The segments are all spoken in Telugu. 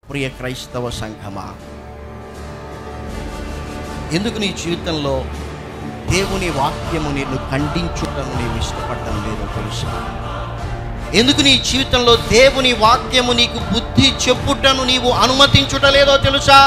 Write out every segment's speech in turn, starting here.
ప్రియ క్రైస్తవ సంఘమా ఎందుకు నీ జీవితంలో దేవుని వాక్యము నిన్ను ఖండించుటను నీవు ఇష్టపడటం లేదో తెలుసా ఎందుకు నీ జీవితంలో దేవుని వాక్యము నీకు బుద్ధి చెప్పుటను నీవు అనుమతించుటలేదో తెలుసా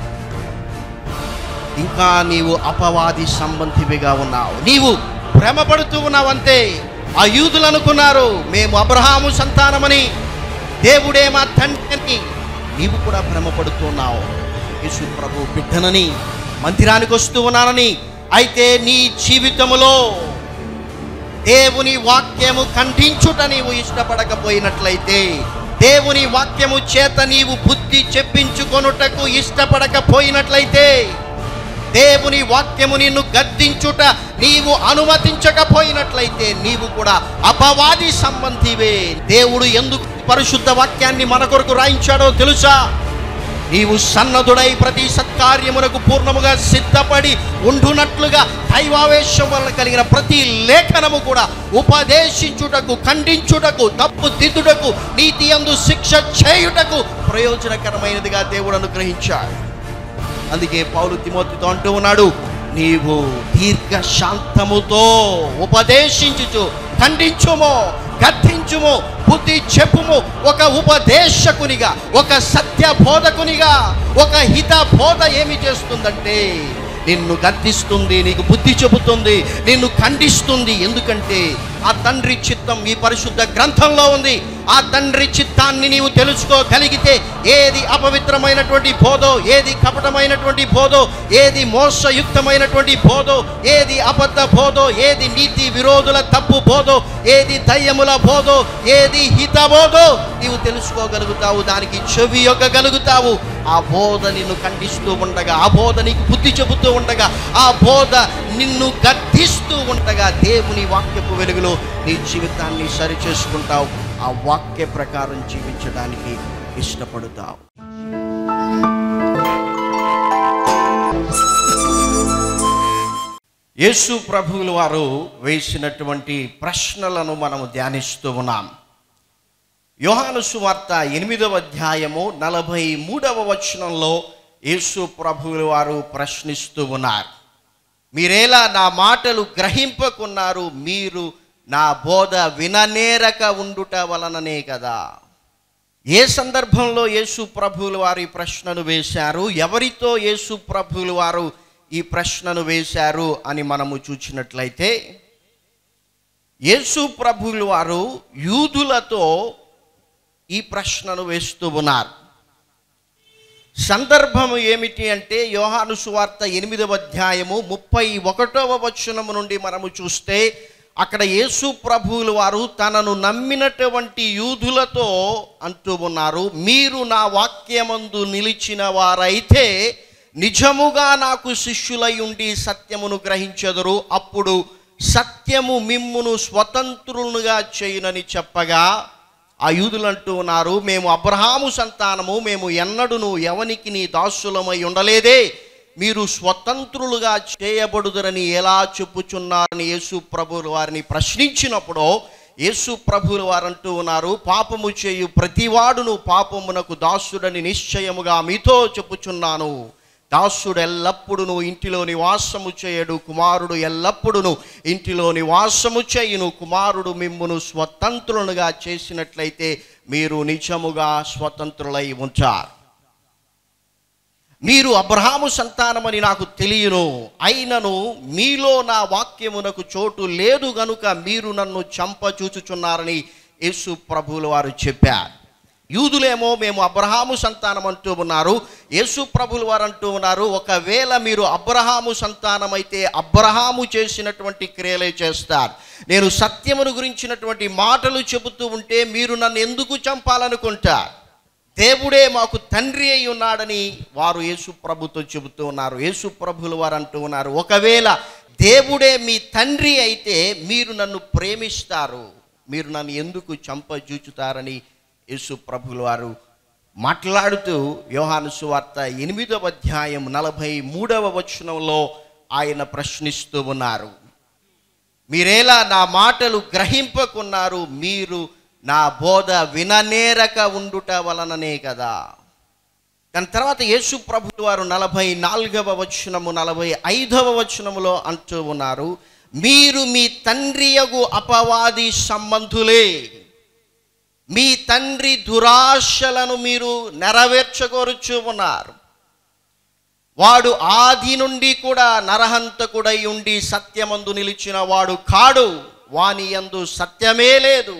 ఇంకా నీవు అపవాది సంబంధివిగా ఉన్నావు నీవు భ్రమపడుతూ ఉన్నావంతే ఆ యూదులు అనుకున్నారు మేము అబ్రహాము సంతానమని దేవుడే మా తండ్రి అని నీవు కూడా భ్రమపడుతున్నావు యేసు ప్రభు బిడ్డనని మందిరానికి వస్తూ ఉన్నానని అయితే నీ జీవితములో దేవుని వాక్యము ఖండించుట నీవు ఇష్టపడకపోయినట్లయితే దేవుని వాక్యము చేత నీవు బుద్ధి చెప్పించుకొనుటకు ఇష్టపడకపోయినట్లయితే దేవుని వాక్యము నిన్ను గద్దించుట నీవు అనుమతించకపోయినట్లయితే నీవు కూడా అపవాది సంబంధివే దేవుడు ఎందుకు పరిశుద్ధ వాక్యాన్ని మన కొరకు రాయించాడో తెలుసా నీవు సన్నదుడై ప్రతి సత్కార్యమునకు పూర్ణముగా సిద్ధపడి ఉండునట్లుగా దైవావేశం వలన కలిగిన ప్రతి లేఖనము కూడా ఉపదేశించుటకు ఖండించుటకు తప్పు దిద్దుటకు నీతి అందు శిక్ష చేయుటకు ప్రయోజనకరమైనదిగా దేవుడు అనుగ్రహించాడు అందుకే పౌలు తిమోతితో అంటూ ఉన్నాడు నీవు దీర్ఘ శాంతముతో ఉపదేశించుచు ఖండించుము గద్దించుము బుద్ధి చెప్పుము ఒక ఉపదేశకునిగా ఒక సత్య బోధకునిగా ఒక హిత బోధ ఏమి చేస్తుందంటే నిన్ను గద్దిస్తుంది నీకు బుద్ధి చెబుతుంది నిన్ను ఖండిస్తుంది ఎందుకంటే ఆ తండ్రి చిత్తం ఈ పరిశుద్ధ గ్రంథంలో ఉంది ఆ తండ్రి చిత్తాన్ని నీవు తెలుసుకోగలిగితే ఏది అపవిత్రమైనటువంటి బోధో ఏది కపటమైనటువంటి బోధో ఏది మోసయుక్తమైనటువంటి బోధో ఏది అబద్ధ బోధో ఏది నీతి విరోధుల తప్పు బోధో ఏది దయ్యముల బోధో ఏది హిత బోధో నీవు తెలుసుకోగలుగుతావు దానికి చెవి యొక్కగలుగుతావు ఆ బోధ నిన్ను ఖండిస్తూ ఉండగా ఆ బోధ నీకు బుద్ధి చెబుతూ ఉండగా ఆ బోధ నిన్ను గద్దిస్తూ ఉండగా దేవుని వాక్యపు వెలుగులో నీ జీవితాన్ని సరి చేసుకుంటావు ఆ వాక్య ప్రకారం జీవించడానికి ఇష్టపడతావు యేసు ప్రభువుల వారు వేసినటువంటి ప్రశ్నలను మనము ధ్యానిస్తూ ఉన్నాం యోహాను సువార్త ఎనిమిదవ అధ్యాయము నలభై మూడవ వచనంలో యేసు ప్రభువుల వారు ప్రశ్నిస్తూ ఉన్నారు మీరేలా నా మాటలు గ్రహింపకున్నారు మీరు నా బోధ విననేరక ఉండుట వలననే కదా ఏ సందర్భంలో యేసు ప్రభువుల వారు ఈ ప్రశ్నను వేశారు ఎవరితో యేసు ప్రభువుల వారు ఈ ప్రశ్నను వేశారు అని మనము చూసినట్లయితే యేసు ప్రభువుల వారు యూదులతో ఈ ప్రశ్నను వేస్తూ ఉన్నారు సందర్భం ఏమిటి అంటే యోహాను సువార్త ఎనిమిదవ అధ్యాయము ముప్పై ఒకటవ వచనము నుండి మనము చూస్తే అక్కడ యేసు ప్రభువులు వారు తనను నమ్మినటువంటి యూదులతో అంటూ ఉన్నారు మీరు నా వాక్యమందు నిలిచిన వారైతే నిజముగా నాకు శిష్యులై ఉండి సత్యమును గ్రహించెదరు అప్పుడు సత్యము మిమ్మును స్వతంత్రులుగా చేయునని చెప్పగా ఆ యూదులు అంటూ ఉన్నారు మేము అబ్రహాము సంతానము మేము ఎన్నడును ఎవనికి నీ దాసులమై ఉండలేదే మీరు స్వతంత్రులుగా చేయబడుదరని ఎలా చెప్పుచున్నారని యేసు ప్రభువుల వారిని ప్రశ్నించినప్పుడు యేసు ప్రభువుల వారు అంటూ ఉన్నారు పాపము చేయు ప్రతివాడును పాపమునకు దాసుడని నిశ్చయముగా మీతో చెప్పుచున్నాను దాసుడు ఎల్లప్పుడును ఇంటిలో నివాసము చేయడు కుమారుడు ఎల్లప్పుడును ఇంటిలో నివాసము చేయును కుమారుడు మిమ్మును స్వతంత్రులుగా చేసినట్లయితే మీరు నిజముగా స్వతంత్రులై ఉంచారు మీరు అబ్రహాము సంతానమని నాకు తెలియను అయినను మీలో నా వాక్యమునకు చోటు లేదు గనుక మీరు నన్ను చంపచూచుచున్నారని యేసు ప్రభువుల వారు చెప్పారు యూదులేమో మేము అబ్రహాము సంతానం అంటూ ఉన్నారు యేసు ప్రభులు వారు అంటూ ఉన్నారు ఒకవేళ మీరు అబ్రహాము సంతానమైతే అబ్రహాము చేసినటువంటి క్రియలే చేస్తారు నేను సత్యమును గురించినటువంటి మాటలు చెబుతూ ఉంటే మీరు నన్ను ఎందుకు చంపాలనుకుంటారు దేవుడే మాకు తండ్రి అయి ఉన్నాడని వారు యేసు ప్రభుతో చెబుతూ ఉన్నారు యేసు ప్రభులు వారు అంటూ ఉన్నారు ఒకవేళ దేవుడే మీ తండ్రి అయితే మీరు నన్ను ప్రేమిస్తారు మీరు నన్ను ఎందుకు చంపజూచుతారని యేసు ప్రభులు వారు మాట్లాడుతూ యోహాను సువార్త ఎనిమిదవ అధ్యాయం నలభై మూడవ వచనంలో ఆయన ప్రశ్నిస్తూ ఉన్నారు మీరేలా నా మాటలు గ్రహింపకున్నారు మీరు నా బోధ విననేరక ఉండుట వలననే కదా దాని తర్వాత యేసు ప్రభులు వారు నలభై నాలుగవ వచనము నలభై ఐదవ వచనములో అంటూ ఉన్నారు మీరు మీ తండ్రియగు అపవాది సంబంధులే మీ తండ్రి దురాశలను మీరు నెరవేర్చగోరుచూ ఉన్నారు వాడు ఆది నుండి కూడా నరహంతకుడై ఉండి సత్యమందు నిలిచిన వాడు కాడు వాని యందు సత్యమే లేదు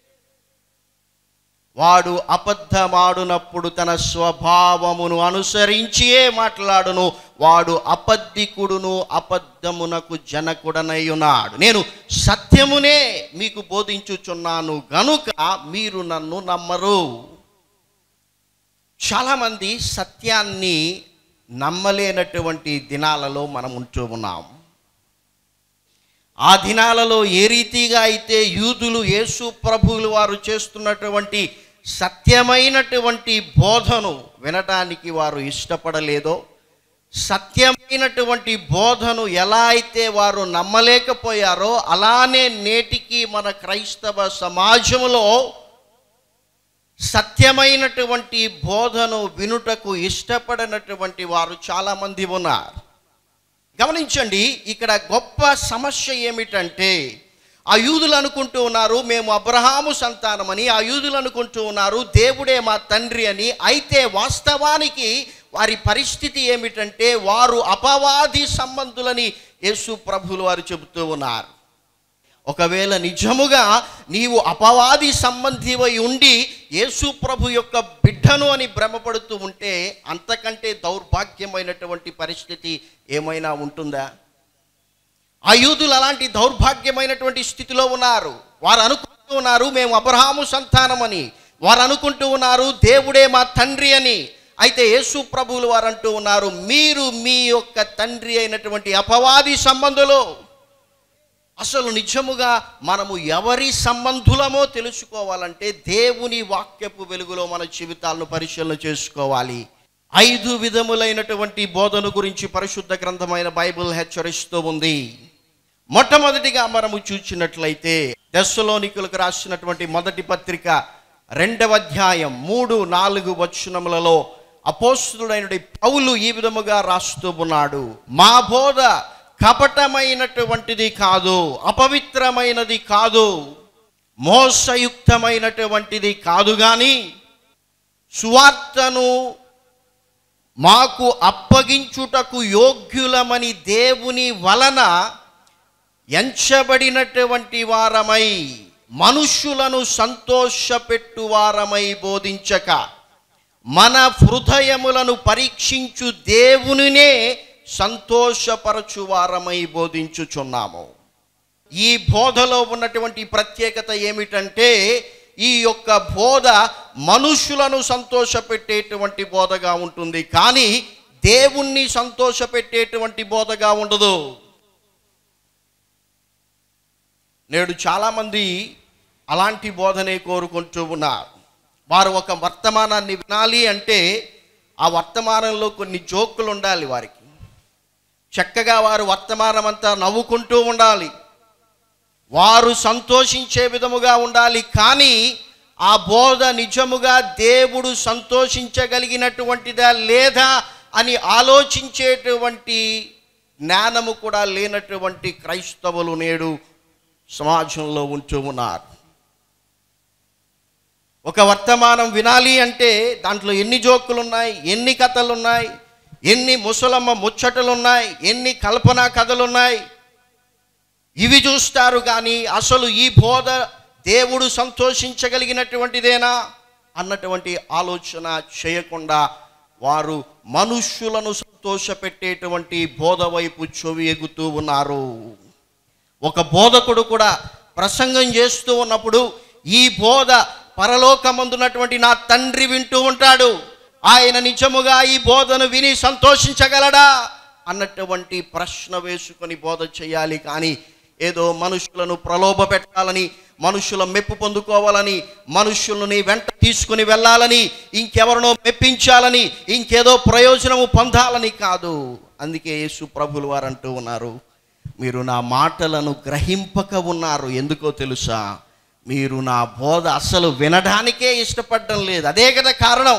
వాడు అబద్ధమాడునప్పుడు తన స్వభావమును అనుసరించియే మాట్లాడును వాడు అబద్ధికుడును అబద్ధమునకు జనకుడనై ఉన్నాడు నేను సత్యమునే మీకు బోధించుచున్నాను గనుక మీరు నన్ను నమ్మరు చాలామంది సత్యాన్ని నమ్మలేనటువంటి దినాలలో మనం ఉంటూ ఉన్నాం ఆ దినాలలో ఏ రీతిగా అయితే యూదులు యేసు ప్రభువులు వారు చేస్తున్నటువంటి సత్యమైనటువంటి బోధను వినటానికి వారు ఇష్టపడలేదో సత్యమైనటువంటి బోధను ఎలా అయితే వారు నమ్మలేకపోయారో అలానే నేటికి మన క్రైస్తవ సమాజంలో సత్యమైనటువంటి బోధను వినుటకు ఇష్టపడినటువంటి వారు చాలామంది ఉన్నారు గమనించండి ఇక్కడ గొప్ప సమస్య ఏమిటంటే ఆ యూదులు అనుకుంటూ ఉన్నారు మేము అబ్రహాము సంతానమని ఆ యూదులు అనుకుంటూ ఉన్నారు దేవుడే మా తండ్రి అని అయితే వాస్తవానికి వారి పరిస్థితి ఏమిటంటే వారు అపవాది సంబంధులని యేసు ప్రభులు వారు చెబుతూ ఉన్నారు ఒకవేళ నిజముగా నీవు అపవాది సంబంధివై ఉండి యేసు ప్రభు యొక్క బిడ్డను అని భ్రమపడుతూ ఉంటే అంతకంటే దౌర్భాగ్యమైనటువంటి పరిస్థితి ఏమైనా ఉంటుందా ఆ యూదులు అలాంటి దౌర్భాగ్యమైనటువంటి స్థితిలో ఉన్నారు వారు అనుకుంటూ ఉన్నారు మేము అబ్రహాము సంతానమని వారు అనుకుంటూ ఉన్నారు దేవుడే మా తండ్రి అని అయితే యేసు ప్రభువులు వారు అంటూ ఉన్నారు మీరు మీ యొక్క తండ్రి అయినటువంటి అపవాది సంబంధులు అసలు నిజముగా మనము ఎవరి సంబంధులమో తెలుసుకోవాలంటే దేవుని వాక్యపు వెలుగులో మన జీవితాలను పరిశీలన చేసుకోవాలి ఐదు విధములైనటువంటి బోధన గురించి పరిశుద్ధ గ్రంథమైన బైబిల్ హెచ్చరిస్తూ ఉంది మొట్టమొదటిగా మనము చూసినట్లయితే దశలోనికులకు రాసినటువంటి మొదటి పత్రిక రెండవ అధ్యాయం మూడు నాలుగు వచనములలో అపోస్తుడైన పౌలు ఈ విధముగా రాస్తూ ఉన్నాడు మా బోధ కపటమైనటువంటిది కాదు అపవిత్రమైనది కాదు మోసయుక్తమైనటువంటిది కాదు కానీ సువార్తను మాకు అప్పగించుటకు యోగ్యులమని దేవుని వలన ఎంచబడినటువంటి వారమై మనుష్యులను సంతోషపెట్టు వారమై బోధించక మన హృదయములను పరీక్షించు దేవునినే సంతోషపరచు వారమై బోధించుచున్నాము ఈ బోధలో ఉన్నటువంటి ప్రత్యేకత ఏమిటంటే ఈ యొక్క బోధ మనుషులను సంతోషపెట్టేటువంటి బోధగా ఉంటుంది కానీ దేవుణ్ణి సంతోషపెట్టేటువంటి బోధగా ఉండదు నేడు చాలామంది అలాంటి బోధనే కోరుకుంటూ ఉన్నారు వారు ఒక వర్తమానాన్ని వినాలి అంటే ఆ వర్తమానంలో కొన్ని జోకులు ఉండాలి వారికి చక్కగా వారు వర్తమానం అంతా నవ్వుకుంటూ ఉండాలి వారు సంతోషించే విధముగా ఉండాలి కానీ ఆ బోధ నిజముగా దేవుడు సంతోషించగలిగినటువంటిదా లేదా అని ఆలోచించేటువంటి జ్ఞానము కూడా లేనటువంటి క్రైస్తవులు నేడు సమాజంలో ఉంటూ ఉన్నారు ఒక వర్తమానం వినాలి అంటే దాంట్లో ఎన్ని జోకులు ఉన్నాయి ఎన్ని కథలు ఉన్నాయి ఎన్ని ముసలమ్మ ముచ్చటలు ఉన్నాయి ఎన్ని కల్పనా కథలు ఉన్నాయి ఇవి చూస్తారు కానీ అసలు ఈ బోధ దేవుడు సంతోషించగలిగినటువంటిదేనా అన్నటువంటి ఆలోచన చేయకుండా వారు మనుష్యులను సంతోషపెట్టేటువంటి బోధ వైపు చెవి ఎగుతూ ఉన్నారు ఒక బోధకుడు కూడా ప్రసంగం చేస్తూ ఉన్నప్పుడు ఈ బోధ పరలోకమందున్నటువంటి నా తండ్రి వింటూ ఉంటాడు ఆయన నిజముగా ఈ బోధను విని సంతోషించగలడా అన్నటువంటి ప్రశ్న వేసుకొని బోధ చేయాలి కానీ ఏదో మనుషులను ప్రలోభ పెట్టాలని మనుషుల మెప్పు పొందుకోవాలని మనుషులని వెంట తీసుకుని వెళ్ళాలని ఇంకెవరినో మెప్పించాలని ఇంకేదో ప్రయోజనము పొందాలని కాదు అందుకే యేసు ప్రభులు వారు అంటూ ఉన్నారు మీరు నా మాటలను గ్రహింపక ఉన్నారు ఎందుకో తెలుసా మీరు నా బోధ అసలు వినడానికే ఇష్టపడడం లేదు అదే కదా కారణం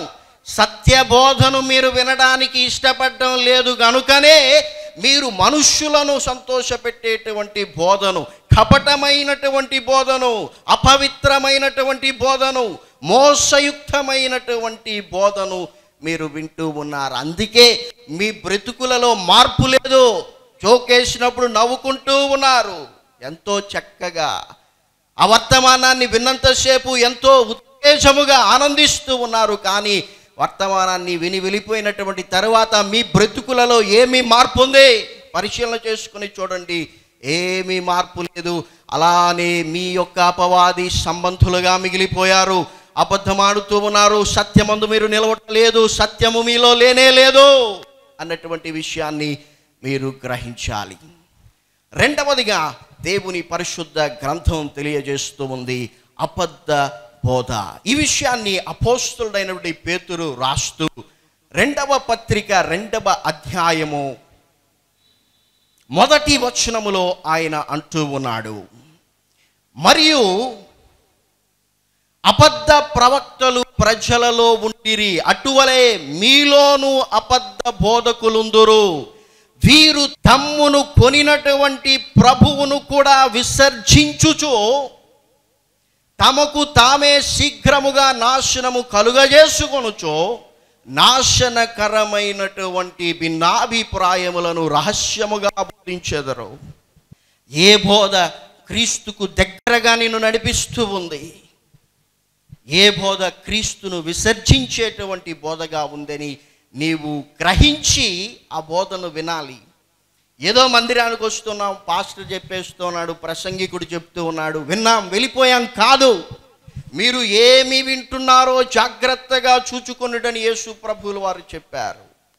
సత్యబోధను మీరు వినడానికి ఇష్టపడడం లేదు గనుకనే మీరు మనుష్యులను సంతోషపెట్టేటువంటి బోధను కపటమైనటువంటి బోధను అపవిత్రమైనటువంటి బోధను మోసయుక్తమైనటువంటి బోధను మీరు వింటూ ఉన్నారు అందుకే మీ బ్రతుకులలో మార్పు లేదు చోకేసినప్పుడు నవ్వుకుంటూ ఉన్నారు ఎంతో చక్కగా ఆ వర్తమానాన్ని విన్నంతసేపు ఎంతో ఉత్తేజముగా ఆనందిస్తూ ఉన్నారు కానీ వర్తమానాన్ని విని వెళ్ళిపోయినటువంటి తర్వాత మీ బ్రతుకులలో ఏమీ మార్పు ఉంది పరిశీలన చేసుకుని చూడండి ఏమీ మార్పు లేదు అలానే మీ యొక్క అపవాది సంబంధులుగా మిగిలిపోయారు అబద్ధమాడుతూ ఉన్నారు సత్యమందు మీరు నిలవట్లేదు సత్యము మీలో లేనే లేదు అన్నటువంటి విషయాన్ని మీరు గ్రహించాలి రెండవదిగా దేవుని పరిశుద్ధ గ్రంథం తెలియజేస్తూ ఉంది అబద్ధ బోధ ఈ విషయాన్ని అపోస్తుడైనటువంటి పేతురు రాస్తూ రెండవ పత్రిక రెండవ అధ్యాయము మొదటి వచనములో ఆయన అంటూ ఉన్నాడు మరియు అబద్ధ ప్రవక్తలు ప్రజలలో ఉండిరి అటువలే మీలోను అబద్ధ బోధకులుందురు వీరు తమ్మును కొనినటువంటి ప్రభువును కూడా విసర్జించుచు తమకు తామే శీఘ్రముగా నాశనము కలుగజేసుకొనుచో నాశనకరమైనటువంటి భిన్నాభిప్రాయములను రహస్యముగా బోధించెదరు ఏ బోధ క్రీస్తుకు దగ్గరగా నిన్ను నడిపిస్తూ ఉంది ఏ బోధ క్రీస్తును విసర్జించేటువంటి బోధగా ఉందని నీవు గ్రహించి ఆ బోధను వినాలి ఏదో మందిరానికి వస్తున్నాం పాస్టర్ చెప్పేస్తున్నాడు ప్రసంగికుడు చెప్తూ ఉన్నాడు విన్నాం వెళ్ళిపోయాం కాదు మీరు ఏమి వింటున్నారో జాగ్రత్తగా చూచుకొనుడని యేసు ప్రభువులు వారు చెప్పారు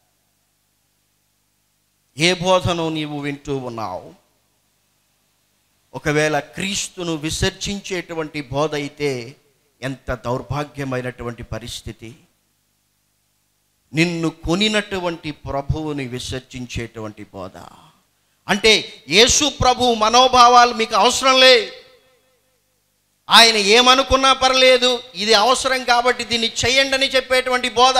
ఏ బోధను నీవు వింటూ ఉన్నావు ఒకవేళ క్రీస్తును విసర్జించేటువంటి బోధ అయితే ఎంత దౌర్భాగ్యమైనటువంటి పరిస్థితి నిన్ను కొనినటువంటి ప్రభువుని విసర్జించేటువంటి బోధ అంటే యేసు ప్రభు మనోభావాలు మీకు అవసరం లే ఆయన ఏమనుకున్నా పర్లేదు ఇది అవసరం కాబట్టి దీన్ని చేయండి అని చెప్పేటువంటి బోధ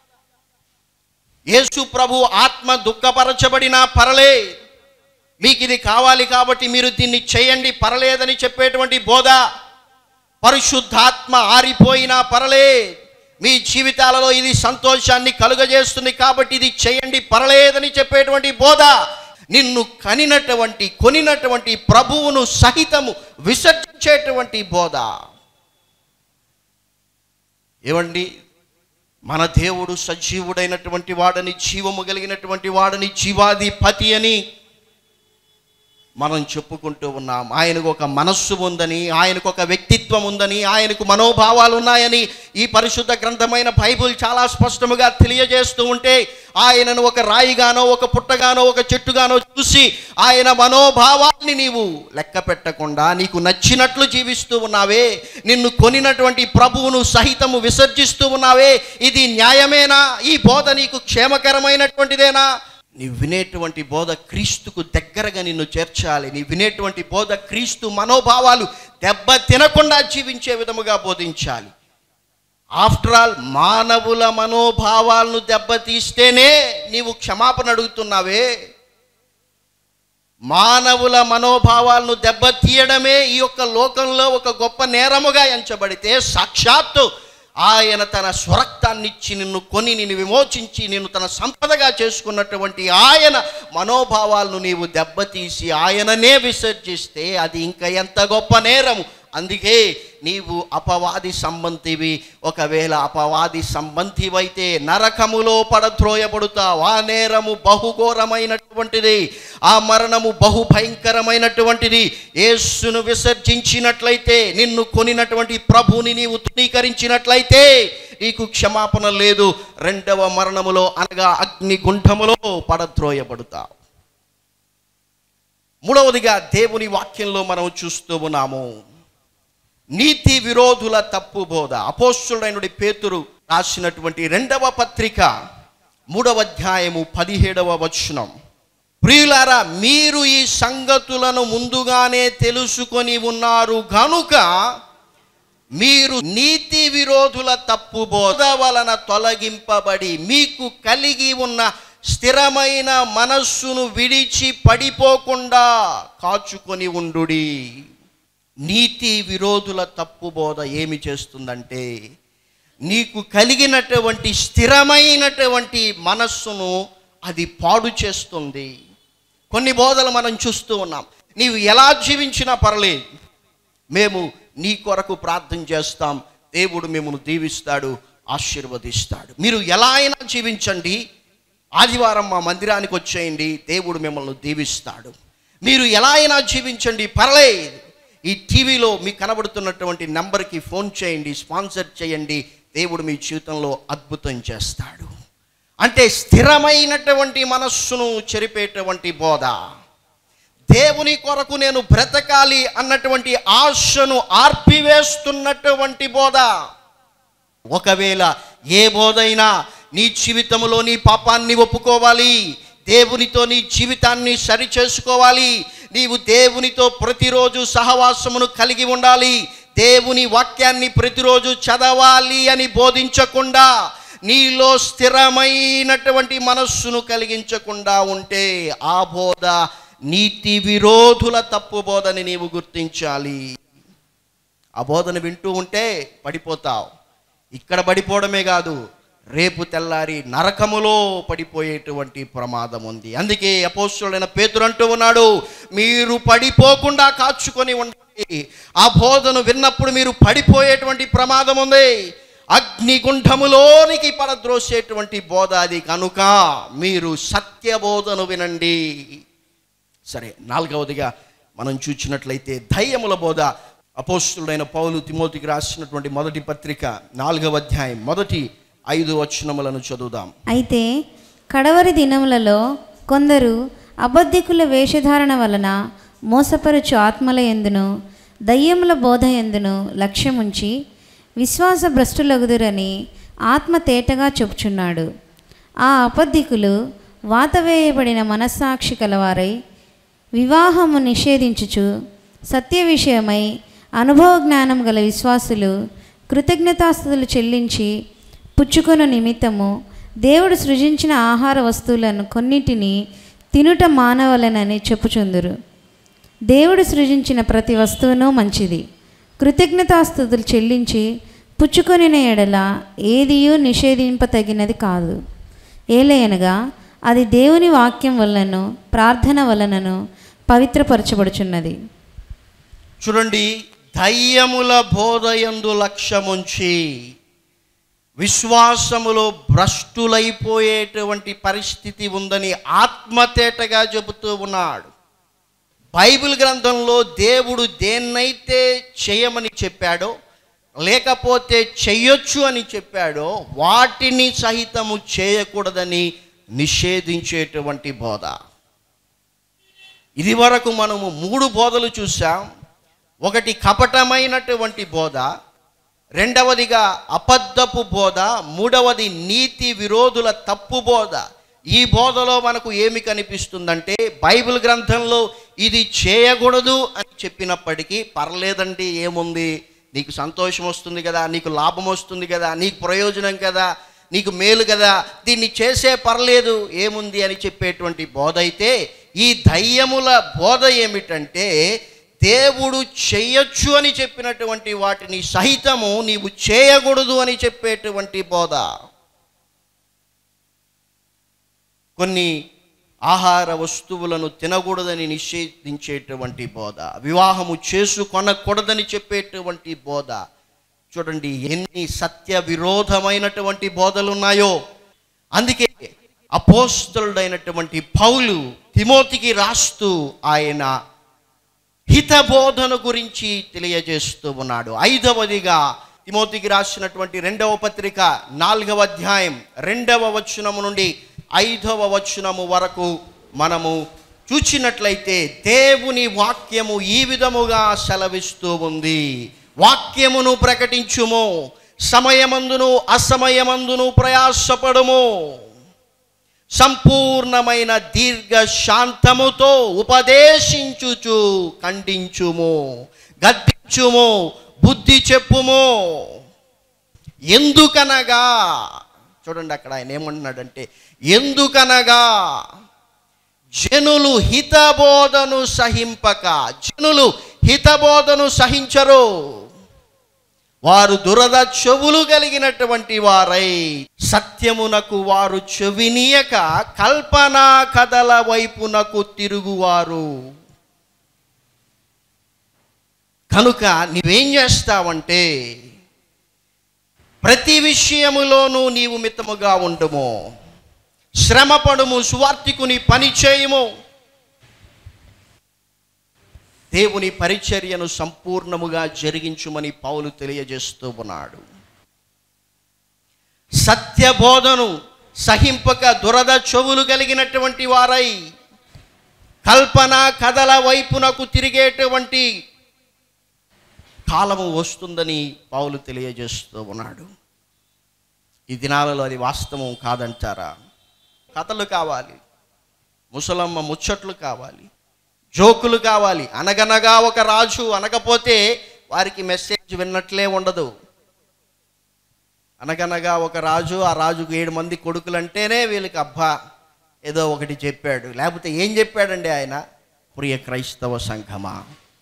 యేసు ప్రభు ఆత్మ దుఃఖపరచబడినా పర్లే మీకు ఇది కావాలి కాబట్టి మీరు దీన్ని చేయండి పర్లేదని చెప్పేటువంటి బోధ పరిశుద్ధాత్మ ఆరిపోయినా పర్లే మీ జీవితాలలో ఇది సంతోషాన్ని కలుగజేస్తుంది కాబట్టి ఇది చేయండి పర్లేదని చెప్పేటువంటి బోధ నిన్ను కనినటువంటి కొనినటువంటి ప్రభువును సహితము విసర్జించేటువంటి బోధ ఏమండి మన దేవుడు సజీవుడైనటువంటి వాడని జీవము కలిగినటువంటి వాడని జీవాధిపతి అని మనం చెప్పుకుంటూ ఉన్నాం ఆయనకు ఒక మనస్సు ఉందని ఆయనకు ఒక వ్యక్తిత్వం ఉందని ఆయనకు మనోభావాలు ఉన్నాయని ఈ పరిశుద్ధ గ్రంథమైన బైబుల్ చాలా స్పష్టముగా తెలియజేస్తూ ఉంటే ఆయనను ఒక రాయిగానో ఒక పుట్టగానో ఒక చెట్టుగానో చూసి ఆయన మనోభావాల్ని నీవు లెక్క పెట్టకుండా నీకు నచ్చినట్లు జీవిస్తూ ఉన్నావే నిన్ను కొనినటువంటి ప్రభువును సహితము విసర్జిస్తూ ఉన్నావే ఇది న్యాయమేనా ఈ బోధ నీకు క్షేమకరమైనటువంటిదేనా నీ వినేటువంటి బోధ క్రీస్తుకు దగ్గరగా నిన్ను చేర్చాలి నీ వినేటువంటి బోధ క్రీస్తు మనోభావాలు దెబ్బ తినకుండా జీవించే విధముగా బోధించాలి ఆఫ్టర్ ఆల్ మానవుల మనోభావాలను దెబ్బతీస్తేనే నీవు క్షమాపణ అడుగుతున్నావే మానవుల మనోభావాలను దెబ్బతీయడమే ఈ యొక్క లోకంలో ఒక గొప్ప నేరముగా ఎంచబడితే సాక్షాత్తు ఆయన తన స్వరక్తాన్నిచ్చి నిన్ను కొని నిన్ను విమోచించి నిన్ను తన సంపదగా చేసుకున్నటువంటి ఆయన మనోభావాలను నీవు దెబ్బతీసి ఆయననే విసర్జిస్తే అది ఇంకా ఎంత గొప్ప నేరము అందుకే నీవు అపవాది సంబంధివి ఒకవేళ అపవాది సంబంధివైతే నరకములో పడద్రోయబడుతావు ఆ నేరము బహుఘోరమైనటువంటిది ఆ మరణము బహు భయంకరమైనటువంటిది యేసును విసర్జించినట్లయితే నిన్ను కొనినటువంటి ప్రభుని నీవు తృణీకరించినట్లయితే నీకు క్షమాపణ లేదు రెండవ మరణములో అనగా అగ్నిగుంఠములో పడద్రోయబడుతావు మూడవదిగా దేవుని వాక్యంలో మనం చూస్తూ ఉన్నాము నీతి విరోధుల తప్పు బోధ అపోస్తుడైనడి పేతురు రాసినటువంటి రెండవ పత్రిక మూడవ అధ్యాయము పదిహేడవ వచనం ప్రియులారా మీరు ఈ సంగతులను ముందుగానే తెలుసుకొని ఉన్నారు గనుక మీరు నీతి విరోధుల తప్పు బోధ వలన తొలగింపబడి మీకు కలిగి ఉన్న స్థిరమైన మనస్సును విడిచి పడిపోకుండా కాచుకొని ఉండుడి నీతి విరోధుల తప్పు బోధ ఏమి చేస్తుందంటే నీకు కలిగినటువంటి స్థిరమైనటువంటి మనస్సును అది పాడు చేస్తుంది కొన్ని బోధలు మనం చూస్తూ ఉన్నాం నీవు ఎలా జీవించినా పర్లేదు మేము నీ కొరకు ప్రార్థన చేస్తాం దేవుడు మిమ్మల్ని దీవిస్తాడు ఆశీర్వదిస్తాడు మీరు ఎలా అయినా జీవించండి ఆదివారం మా మందిరానికి వచ్చేయండి దేవుడు మిమ్మల్ని దీవిస్తాడు మీరు ఎలా అయినా జీవించండి పర్లేదు ఈ టీవీలో మీకు కనబడుతున్నటువంటి నెంబర్కి ఫోన్ చేయండి స్పాన్సర్ చేయండి దేవుడు మీ జీవితంలో అద్భుతం చేస్తాడు అంటే స్థిరమైనటువంటి మనస్సును చెరిపేటువంటి బోధ దేవుని కొరకు నేను బ్రతకాలి అన్నటువంటి ఆశను ఆర్పివేస్తున్నటువంటి బోధ ఒకవేళ ఏ బోధైనా నీ జీవితంలో నీ పాపాన్ని ఒప్పుకోవాలి దేవునితో నీ జీవితాన్ని సరి చేసుకోవాలి నీవు దేవునితో ప్రతిరోజు సహవాసమును కలిగి ఉండాలి దేవుని వాక్యాన్ని ప్రతిరోజు చదవాలి అని బోధించకుండా నీలో స్థిరమైనటువంటి మనస్సును కలిగించకుండా ఉంటే ఆ బోధ నీతి విరోధుల తప్పు బోధని నీవు గుర్తించాలి ఆ బోధన వింటూ ఉంటే పడిపోతావు ఇక్కడ పడిపోవడమే కాదు రేపు తెల్లారి నరకములో పడిపోయేటువంటి ప్రమాదం ఉంది అందుకే అపోస్తుడైన పేతురు అంటూ ఉన్నాడు మీరు పడిపోకుండా కాచుకొని ఉండండి ఆ బోధను విన్నప్పుడు మీరు పడిపోయేటువంటి ప్రమాదం ఉంది అగ్నిగుంఠములోనికి పడద్రోసేటువంటి బోధ అది కనుక మీరు సత్యబోధను వినండి సరే నాలుగవదిగా మనం చూసినట్లయితే ధైర్యముల బోధ అపోస్తుడైన పౌలు తిమోతికి రాసినటువంటి మొదటి పత్రిక నాలుగవ అధ్యాయం మొదటి ఐదు వచనములను చదువుదాం అయితే కడవరి దినములలో కొందరు అబద్ధికుల వేషధారణ వలన మోసపరచు ఆత్మల ఎందును దయ్యముల బోధ ఎందును లక్ష్యముంచి విశ్వాస భ్రష్టులగుదురని ఆత్మ తేటగా చెప్పుచున్నాడు ఆ అబద్ధికులు వాతవేయబడిన మనస్సాక్షి కలవారై వివాహము నిషేధించుచు సత్య విషయమై అనుభవ జ్ఞానం గల విశ్వాసులు కృతజ్ఞతాస్థుతులు చెల్లించి పుచ్చుకొన నిమిత్తము దేవుడు సృజించిన ఆహార వస్తువులను కొన్నిటిని తినుట మానవలనని చెప్పుచుందురు దేవుడు సృజించిన ప్రతి వస్తువును మంచిది కృతజ్ఞతాస్థుతులు చెల్లించి పుచ్చుకొనిన ఎడల ఏదియూ నిషేధింపతగినది కాదు ఏలయనగా అది దేవుని వాక్యం వలనను ప్రార్థన వలనను పవిత్రపరచబడుచున్నది చూడండి ధైర్యముల బోధయందు లక్ష్యముంచి విశ్వాసములో భ్రష్టులైపోయేటువంటి పరిస్థితి ఉందని ఆత్మతేటగా చెబుతూ ఉన్నాడు బైబిల్ గ్రంథంలో దేవుడు దేన్నైతే చేయమని చెప్పాడో లేకపోతే చెయ్యొచ్చు అని చెప్పాడో వాటిని సహితము చేయకూడదని నిషేధించేటువంటి బోధ ఇది వరకు మనము మూడు బోధలు చూసాం ఒకటి కపటమైనటువంటి బోధ రెండవదిగా అబద్ధపు బోధ మూడవది నీతి విరోధుల తప్పు బోధ ఈ బోధలో మనకు ఏమి కనిపిస్తుందంటే బైబిల్ గ్రంథంలో ఇది చేయకూడదు అని చెప్పినప్పటికీ పర్లేదండి ఏముంది నీకు సంతోషం వస్తుంది కదా నీకు లాభం వస్తుంది కదా నీకు ప్రయోజనం కదా నీకు మేలు కదా దీన్ని చేసే పర్లేదు ఏముంది అని చెప్పేటువంటి బోధ అయితే ఈ దయ్యముల బోధ ఏమిటంటే దేవుడు చెయ్యొచ్చు అని చెప్పినటువంటి వాటిని సహితము నీవు చేయకూడదు అని చెప్పేటువంటి బోధ కొన్ని ఆహార వస్తువులను తినకూడదని నిషేధించేటువంటి బోధ వివాహము చేసుకొనకూడదని చెప్పేటువంటి బోధ చూడండి ఎన్ని సత్య విరోధమైనటువంటి బోధలు ఉన్నాయో అందుకే అపోస్తలుడైనటువంటి పౌలు తిమోతికి రాస్తూ ఆయన హితబోధన గురించి తెలియజేస్తూ ఉన్నాడు ఐదవదిగా తిమోతికి రాసినటువంటి రెండవ పత్రిక నాలుగవ అధ్యాయం రెండవ వచనము నుండి ఐదవ వచనము వరకు మనము చూచినట్లయితే దేవుని వాక్యము ఈ విధముగా సెలవిస్తూ ఉంది వాక్యమును ప్రకటించుము సమయమందును అసమయమందును ప్రయాసపడుము సంపూర్ణమైన దీర్ఘ శాంతముతో ఉపదేశించుచు ఖండించుము గద్దించుము బుద్ధి చెప్పుము ఎందుకనగా చూడండి అక్కడ ఆయన ఏమంటున్నాడంటే ఎందుకనగా జనులు హితబోధను సహింపక జనులు హితబోధను సహించరు వారు దురద చెవులు కలిగినటువంటి వారై సత్యమునకు వారు చెవినీయక కల్పనా కథల వైపునకు తిరుగువారు కనుక నీవేం చేస్తావంటే ప్రతి విషయములోనూ నీవు మితముగా ఉండుము శ్రమపడుము సువార్తికుని పని చేయుము దేవుని పరిచర్యను సంపూర్ణముగా జరిగించుమని పౌలు తెలియజేస్తూ ఉన్నాడు సత్యబోధను సహింపక దురద చెవులు కలిగినటువంటి వారై కల్పన కథల వైపునకు తిరిగేటువంటి కాలము వస్తుందని పౌలు తెలియజేస్తూ ఉన్నాడు ఈ దినాలలో అది వాస్తవం కాదంటారా కథలు కావాలి ముసలమ్మ ముచ్చట్లు కావాలి జోకులు కావాలి అనగనగా ఒక రాజు అనకపోతే వారికి మెసేజ్ విన్నట్లే ఉండదు అనగనగా ఒక రాజు ఆ రాజుకు ఏడు మంది కొడుకులు అంటేనే వీళ్ళకి అబ్బా ఏదో ఒకటి చెప్పాడు లేకపోతే ఏం చెప్పాడండి ఆయన ప్రియ క్రైస్తవ సంఘమా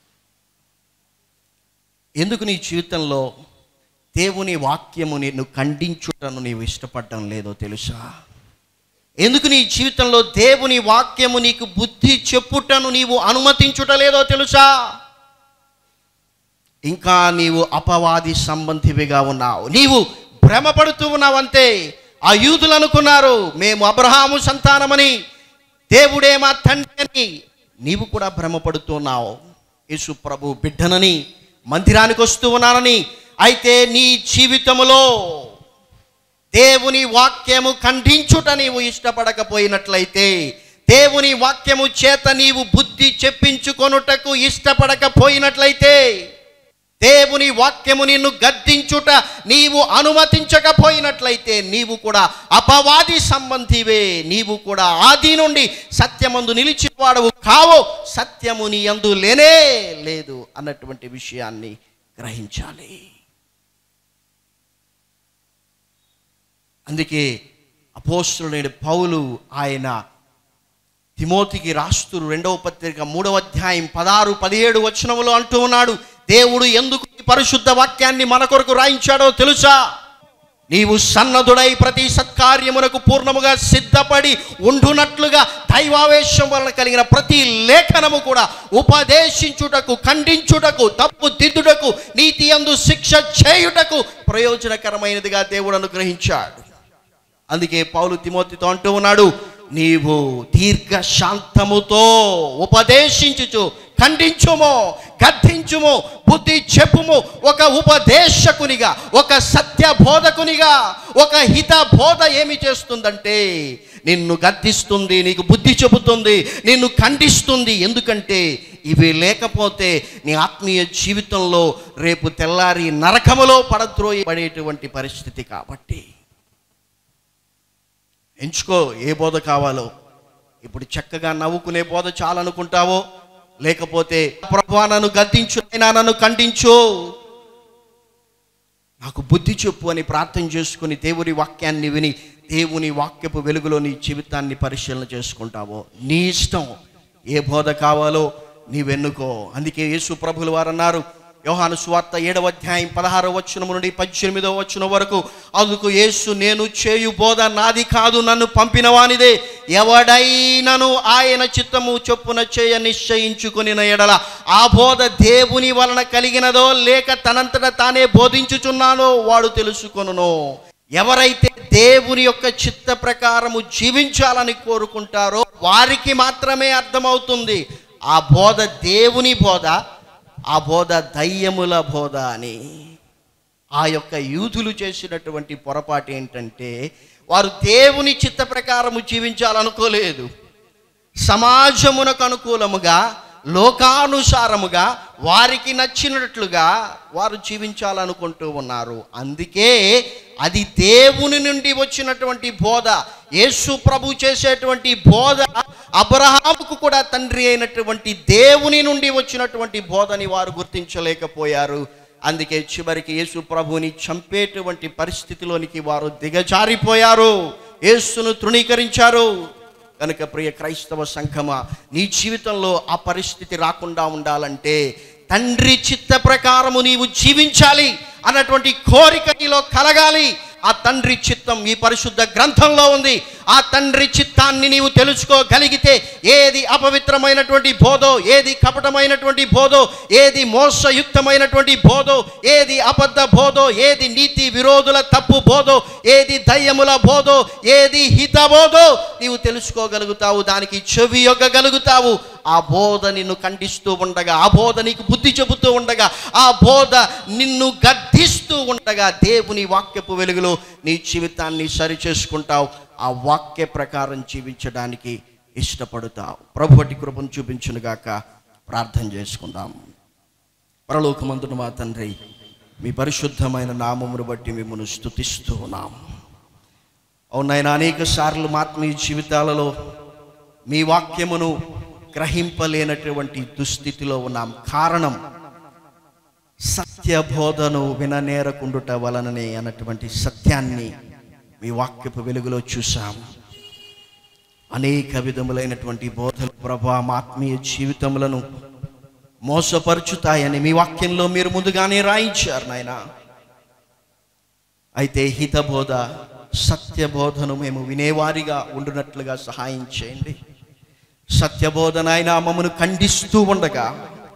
ఎందుకు నీ జీవితంలో దేవుని వాక్యము నిన్ను ఖండించుటను నీవు ఇష్టపడడం లేదో తెలుసా ఎందుకు నీ జీవితంలో దేవుని వాక్యము నీకు బుద్ధి చెప్పుటను నీవు అనుమతించుటలేదో తెలుసా ఇంకా నీవు అపవాది సంబంధివిగా ఉన్నావు నీవు భ్రమపడుతూ ఉన్నావంతే ఆ యూదులు అనుకున్నారు మేము అబ్రహాము సంతానమని దేవుడే మా తండ్రి అని నీవు కూడా భ్రమపడుతున్నావు యేసు ప్రభు బిడ్డనని మందిరానికి వస్తూ ఉన్నానని అయితే నీ జీవితములో దేవుని వాక్యము ఖండించుట నీవు ఇష్టపడకపోయినట్లయితే దేవుని వాక్యము చేత నీవు బుద్ధి చెప్పించుకొనుటకు ఇష్టపడకపోయినట్లయితే దేవుని వాక్యము నిన్ను గద్దించుట నీవు అనుమతించకపోయినట్లయితే నీవు కూడా అపవాది సంబంధివే నీవు కూడా ఆది నుండి సత్యమందు నిలిచివాడవు కావో సత్యము నీ యందు లేనే లేదు అన్నటువంటి విషయాన్ని గ్రహించాలి అందుకే అపోస్తుడైన పౌలు ఆయన తిమోతికి రాస్తూ రెండవ పత్రిక మూడవ అధ్యాయం పదహారు పదిహేడు వచనములో అంటూ ఉన్నాడు దేవుడు ఎందుకు ఈ పరిశుద్ధ వాక్యాన్ని మన కొరకు రాయించాడో తెలుసా నీవు సన్నదుడై ప్రతి సత్కార్యమునకు పూర్ణముగా సిద్ధపడి ఉండునట్లుగా దైవావేశం వలన కలిగిన ప్రతి లేఖనము కూడా ఉపదేశించుటకు ఖండించుటకు తప్పు దిద్దుటకు నీతి అందు శిక్ష చేయుటకు ప్రయోజనకరమైనదిగా దేవుడు అనుగ్రహించాడు అందుకే పౌలు తిమోతితో అంటూ ఉన్నాడు నీవు దీర్ఘ శాంతముతో ఉపదేశించుచు ఖండించుము గద్దించుము బుద్ధి చెప్పుము ఒక ఉపదేశకునిగా ఒక సత్య బోధకునిగా ఒక హిత బోధ ఏమి చేస్తుందంటే నిన్ను గద్దిస్తుంది నీకు బుద్ధి చెబుతుంది నిన్ను ఖండిస్తుంది ఎందుకంటే ఇవి లేకపోతే నీ ఆత్మీయ జీవితంలో రేపు తెల్లారి నరకములో పడద్రోయబడేటువంటి పరిస్థితి కాబట్టి ఎంచుకో ఏ బోధ కావాలో ఇప్పుడు చక్కగా నవ్వుకునే బోధ చాలనుకుంటావో లేకపోతే ప్రభా నన్ను గద్దించు అయినా నన్ను ఖండించు నాకు బుద్ధి చెప్పు అని ప్రార్థన చేసుకుని దేవుని వాక్యాన్ని విని దేవుని వాక్యపు వెలుగులో నీ జీవితాన్ని పరిశీలన చేసుకుంటావో నీ ఇష్టం ఏ బోధ కావాలో నీవెన్నుకో అందుకే యేసు ప్రభులు వారు అన్నారు యోహాను సువార్త ఏడవ అధ్యాయం పదహారవ వచనం నుండి పద్దెనిమిదవ వచనం వరకు అందుకు యేసు నేను చేయు బోధ నాది కాదు నన్ను పంపిన వానిదే ఎవడైనను ఆయన చిత్తము చొప్పున చేయ నిశ్చయించుకుని ఎడల ఆ బోధ దేవుని వలన కలిగినదో లేక తనంతట తానే బోధించుచున్నానో వాడు తెలుసుకొనును ఎవరైతే దేవుని యొక్క చిత్త ప్రకారము జీవించాలని కోరుకుంటారో వారికి మాత్రమే అర్థమవుతుంది ఆ బోధ దేవుని బోధ ఆ బోధ దయ్యముల బోధ అని ఆ యొక్క యూదులు చేసినటువంటి పొరపాటు ఏంటంటే వారు దేవుని చిత్త ప్రకారము జీవించాలనుకోలేదు సమాజమునకు అనుకూలముగా లోకానుసారముగా వారికి నచ్చినట్లుగా వారు జీవించాలనుకుంటూ ఉన్నారు అందుకే అది దేవుని నుండి వచ్చినటువంటి బోధ యేసు ప్రభు చేసేటువంటి బోధ అబ్రహాముకు కూడా తండ్రి అయినటువంటి దేవుని నుండి వచ్చినటువంటి బోధని వారు గుర్తించలేకపోయారు అందుకే చివరికి యేసు ప్రభువుని చంపేటువంటి పరిస్థితిలోనికి వారు దిగజారిపోయారు యేసును తృణీకరించారు కనుక ప్రియ క్రైస్తవ సంఘమా నీ జీవితంలో ఆ పరిస్థితి రాకుండా ఉండాలంటే తండ్రి చిత్త ప్రకారము నీవు జీవించాలి అన్నటువంటి కోరిక నీలో కలగాలి ఆ తండ్రి చిత్తం ఈ పరిశుద్ధ గ్రంథంలో ఉంది ఆ తండ్రి చిత్తాన్ని నీవు తెలుసుకోగలిగితే ఏది అపవిత్రమైనటువంటి బోధో ఏది కపటమైనటువంటి బోధో ఏది మోసయుక్తమైనటువంటి బోధో ఏది అబద్ధ బోధో ఏది నీతి విరోధుల తప్పు బోధో ఏది దయ్యముల బోధో ఏది హిత బోధో నీవు తెలుసుకోగలుగుతావు దానికి చెవి యొగ్గగలుగుతావు ఆ బోధ నిన్ను ఖండిస్తూ ఉండగా ఆ బోధ నీకు బుద్ధి చెబుతూ ఉండగా ఆ బోధ నిన్ను గద్దిస్తూ ఉండగా దేవుని వాక్యపు వెలుగులో నీ జీవితాన్ని సరి చేసుకుంటావు ఆ వాక్య ప్రకారం జీవించడానికి ఇష్టపడతావు ప్రభువటి కృపను చూపించునుగాక ప్రార్థన చేసుకుందాం పరలోకమందున మా తండ్రి మీ పరిశుద్ధమైన నామమును బట్టి మిమ్మల్ని స్తుతిస్తూ ఉన్నాం అవునైనా అనేక సార్లు మా ఆత్మీయ జీవితాలలో మీ వాక్యమును గ్రహింపలేనటువంటి దుస్థితిలో ఉన్నాం కారణం సత్యబోధను విననేరకుండుట వలననే అన్నటువంటి సత్యాన్ని మీ వాక్యపు వెలుగులో చూసాం అనేక విధములైనటువంటి బోధలు ప్రభా మా ఆత్మీయ జీవితములను మోసపరుచుతాయని మీ వాక్యంలో మీరు ముందుగానే రాయించారు నాయన అయితే హితబోధ సత్యబోధను మేము వినేవారిగా ఉండునట్లుగా సహాయం చేయండి సత్యబోధన ఆయన మమ్మను ఖండిస్తూ ఉండగా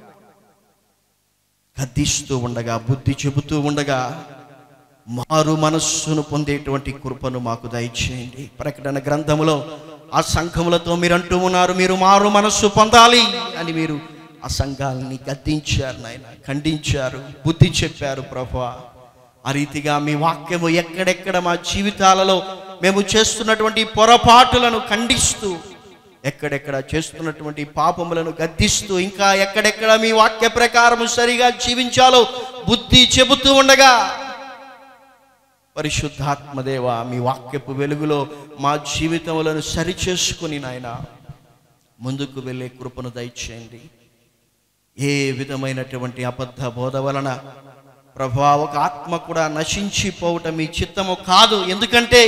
గద్దిస్తూ ఉండగా బుద్ధి చెబుతూ ఉండగా మారు మనస్సును పొందేటువంటి కృపను మాకు దయచేయండి ప్రకటన గ్రంథములో ఆ సంఘములతో మీరు అంటూ ఉన్నారు మీరు మారు మనస్సు పొందాలి అని మీరు ఆ సంఘాలని గద్దించారు నాయన ఖండించారు బుద్ధి చెప్పారు ప్రభా ఆ రీతిగా మీ వాక్యము ఎక్కడెక్కడ మా జీవితాలలో మేము చేస్తున్నటువంటి పొరపాటులను ఖండిస్తూ ఎక్కడెక్కడ చేస్తున్నటువంటి పాపములను గద్దిస్తూ ఇంకా ఎక్కడెక్కడ మీ వాక్య ప్రకారము సరిగా జీవించాలో బుద్ధి చెబుతూ ఉండగా పరిశుద్ధాత్మదేవ మీ వాక్యపు వెలుగులో మా జీవితములను సరిచేసుకుని నాయన ముందుకు వెళ్ళే కృపను దయచేయండి ఏ విధమైనటువంటి అబద్ధ బోధ వలన ప్రభా ఒక ఆత్మ కూడా నశించిపోవటం మీ చిత్తము కాదు ఎందుకంటే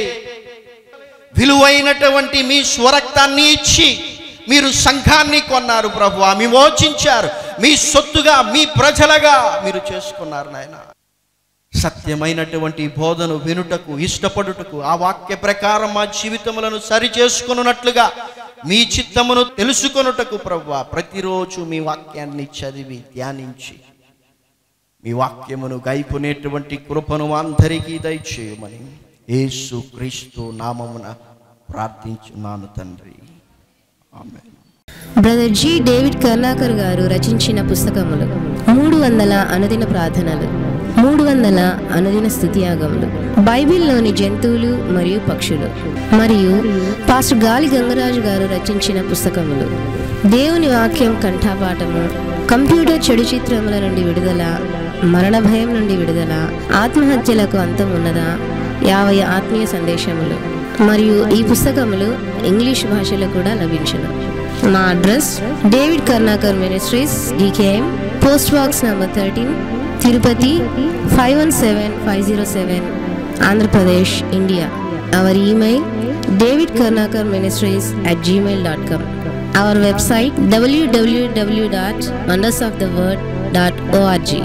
విలువైనటువంటి మీ స్వరక్తాన్ని ఇచ్చి మీరు సంఘాన్ని కొన్నారు ప్రభు విమోచించారు మీ సొత్తుగా మీ ప్రజలుగా మీరు చేసుకున్నారు నాయన సత్యమైనటువంటి బోధను వినుటకు ఇష్టపడుటకు ఆ వాక్య ప్రకారం మా జీవితములను సరి చేసుకున్నట్లుగా మీ చిత్తమును తెలుసుకొనుటకు ప్రభు ప్రతిరోజు మీ వాక్యాన్ని చదివి ధ్యానించి మీ వాక్యమును గైపునేటువంటి కృపను అందరికీ దయచేయమని యేసు క్రీస్తు నామమున ప్రార్థించున్నాను తండ్రి ఆమె బ్రదర్ జి డేవిడ్ కర్ణాకర్ గారు రచించిన పుస్తకములు మూడు వందల అనుదిన ప్రార్థనలు మూడు వందల అనుదిన స్థుతియాగములు బైబిల్లోని జంతువులు మరియు పక్షులు మరియు పాస్టర్ గాలి గంగరాజు గారు రచించిన పుస్తకములు దేవుని వాక్యం కంఠాపాఠము కంప్యూటర్ చెడు చిత్రముల నుండి విడుదల మరణ భయం నుండి విడుదల ఆత్మహత్యలకు అంతం ఉన్నదా యాభై ఆత్మీయ సందేశములు మరియు ఈ పుస్తకములు ఇంగ్లీష్ భాషలో కూడా లభించును మా address David Karnakar ministries DKM post box number thirteen Tirupati five one seven five zero seven Andhra Pradesh India our email David Karnakar ministries at Gmail dot com our website W W W dot wonders of the word dot O R G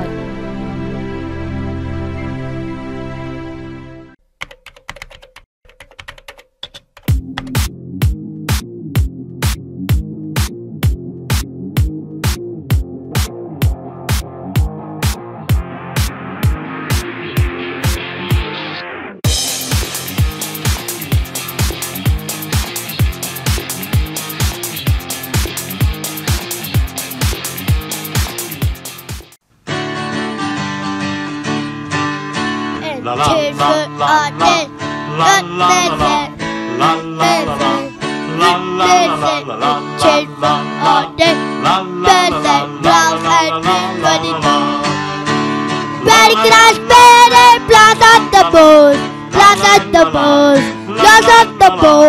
La la la la la la la la la la la la la la la la la Change for all day. Birthday, brown and everybody knows. Very crash, better, blast at the boat, blast at the boat, blast at the boat.